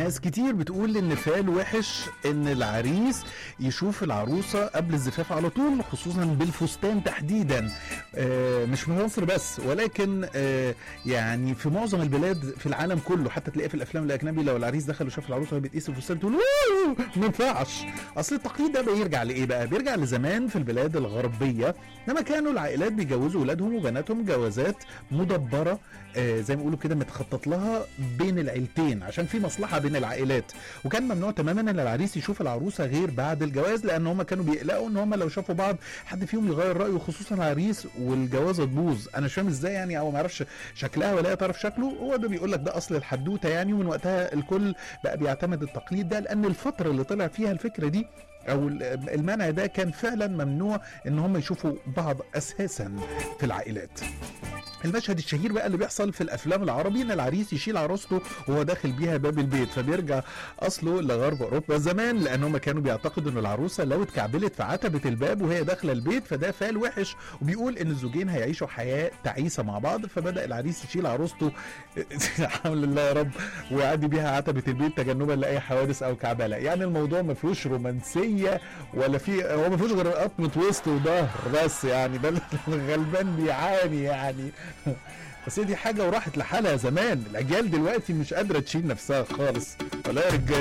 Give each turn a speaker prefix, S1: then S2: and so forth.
S1: ناس كتير بتقول ان فال وحش ان العريس يشوف العروسه قبل الزفاف على طول خصوصا بالفستان تحديدا آه مش في مصر بس ولكن آه يعني في معظم البلاد في العالم كله حتى تلاقيه في الافلام الاجنبي لو العريس دخل وشاف العروسه وهي بتقيس الفستان تقول "أوه، ما ينفعش اصل التقليد ده بيرجع لايه بقى بيرجع لزمان في البلاد الغربيه لما كانوا العائلات بيجوزوا ولادهم وبناتهم جوازات مدبره آه زي ما بيقولوا كده متخطط لها بين العيلتين عشان في مصلحه بين العائلات وكان ممنوع تماما ان العريس يشوف العروسه غير بعد الجواز لان هم كانوا بيقلقوا ان هم لو شافوا بعض حد فيهم يغير رايه خصوصا العريس والجوازه تبوظ انا مش فاهم ازاي يعني او ما يعرفش شكلها ولا هي تعرف شكله هو ده بيقول لك ده اصل الحدوته يعني ومن وقتها الكل بقى بيعتمد التقليد ده لان الفتره اللي طلع فيها الفكره دي او المنع ده كان فعلا ممنوع ان هم يشوفوا بعض اساسا في العائلات المشهد الشهير بقى اللي بيحصل في الافلام العربي ان العريس يشيل عروسته وهو داخل بيها باب البيت فبيرجع اصله لغرب اوروبا زمان لان هم كانوا بيعتقدوا ان العروسه لو اتكعبلت في عتبه الباب وهي داخله البيت فده فال وحش وبيقول ان الزوجين هيعيشوا حياه تعيسه مع بعض فبدا العريس يشيل عروسته حول الله يا رب ويعدي بيها عتبه البيت تجنبا لاي حوادث او كعبله يعني الموضوع ما فيهوش رومانسيه ولا في هو ما فيهوش غير قطمه وسط وظهر بس يعني ده الغلبان بيعاني يعني بس هي دي حاجه وراحت لحالها زمان الاجيال دلوقتي مش قادره تشيل نفسها خالص ولا يا رجاله